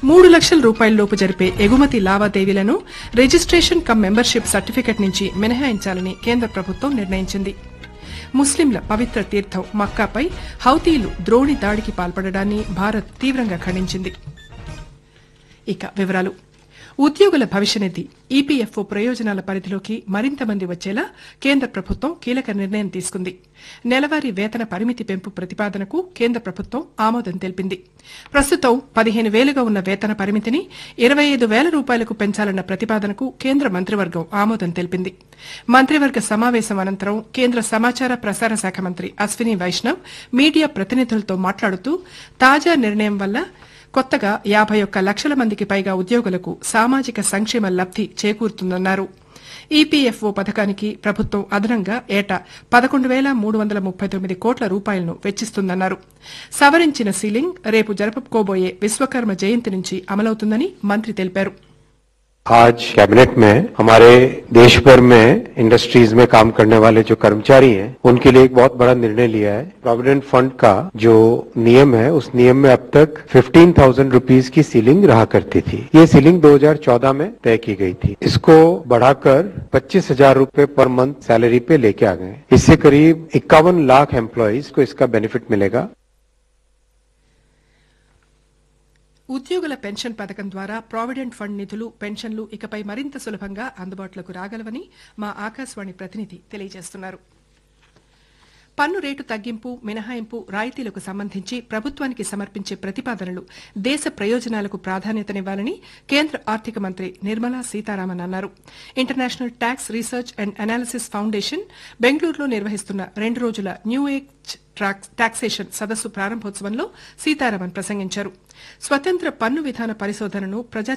మూడు లక్షల రూపాయలలోపు జరిపే ఎగుమతి లావాదేవీలను రిజిస్ట్రేషన్ కమ్ మెంబర్షిప్ సర్టిఫికెట్ నుంచి మినహాయించాలని కేంద్ర ప్రభుత్వం నిర్ణయించింది ముస్లింల పవిత్ర తీర్థం మక్కాపై హౌతీలు ద్రోణి దాడికి పాల్పడడాన్ని భారత్ తీవ్రంగా ఖండించింది ఇక వివరాలు ఉద్యోగుల భవిష్యనిధి ఈపీఎఫ్ఓ ప్రయోజనాల పరిధిలోకి మరింత మంది వచ్చేలా కేంద్ర ప్రభుత్వం కీలక నిర్ణయం తీసుకుంది నెలవారీ వేతన పరిమితి పెంపు ప్రతిపాదనకు కేంద్ర ప్రభుత్వం ఆమోదం తెలిపింది ప్రస్తుతం పదిహేను వేలుగా ఉన్న వేతన పరిమితిని ఇరవై ఐదు వేల రూపాయలకు పెంచాలన్న ప్రతిపాదనకు కేంద్ర మంత్రివర్గం ఆమోదం తెలిపింది మంత్రివర్గ సమావేశం అనంతరం కేంద్ర సమాచార ప్రసార శాఖ మంత్రి అశ్విని వైష్ణవ్ మీడియా ప్రతినిధులతో మాట్లాడుతూ తాజా నిర్ణయం వల్ల కొత్తగా యాభై ఒక్క లక్షల మందికి పైగా ఉద్యోగులకు సామాజిక సంక్షేమ లబ్ది చేకూరుతుందన్నారు ఈపీఎఫ్ఓ పథకానికి ప్రభుత్వం అదనంగా ఏటా పదకొండు వేల మూడు వందల ముప్పై తొమ్మిది కోట్ల రూపాయలను వెచ్చిస్తుందన్నారు సవరించిన సీలింగ్ రేపు జరుపుకోబోయే విశ్వకర్మ జయంతి నుంచి అమలవుతుందని మంత్రి తెలిపారు आज कैबिनेट में हमारे देश भर में इंडस्ट्रीज में काम करने वाले जो कर्मचारी हैं उनके लिए एक बहुत बड़ा निर्णय लिया है प्रोविडेंट फंड का जो नियम है उस नियम में अब तक फिफ्टीन थाउजेंड रुपीज की सीलिंग रहा करती थी ये सीलिंग 2014 में तय की गई थी इसको बढ़ाकर पच्चीस हजार रूपए पर मंथ सैलरी पे लेके आ गए इससे करीब इक्यावन लाख एम्प्लॉयज को इसका बेनिफिट मिलेगा ఉద్యోగుల పెన్షన్ పథకం ద్వారా ప్రావిడెంట్ ఫండ్ నిధులు పెన్షన్లు ఇకపై మరింత సులభంగా అందుబాటులోకి రాగలవని మా ఆకాశవాణి ప్రతినిధి తెలియజేస్తున్నారు పన్ను రేటు తగ్గింపు మినహాయింపు రాయితీలకు సంబంధించి ప్రభుత్వానికి సమర్పించే ప్రతిపాదనలు దేశ ప్రయోజనాలకు ప్రాధాన్యతనివ్వాలని కేంద్ర ఆర్థిక మంత్రి నిర్మలా సీతారామన్ అన్నారు international tax research and analysis foundation బెంగళూరులో నిర్వహిస్తున్న రెండు రోజుల న్యూ ఏజ్ టాక్సేషన్ సదస్సు ప్రారంభోత్సవంలో సీతారామన్ ప్రసంగించారు స్వతంత్ర పన్ను విధాన పరిశోధనను ప్రజా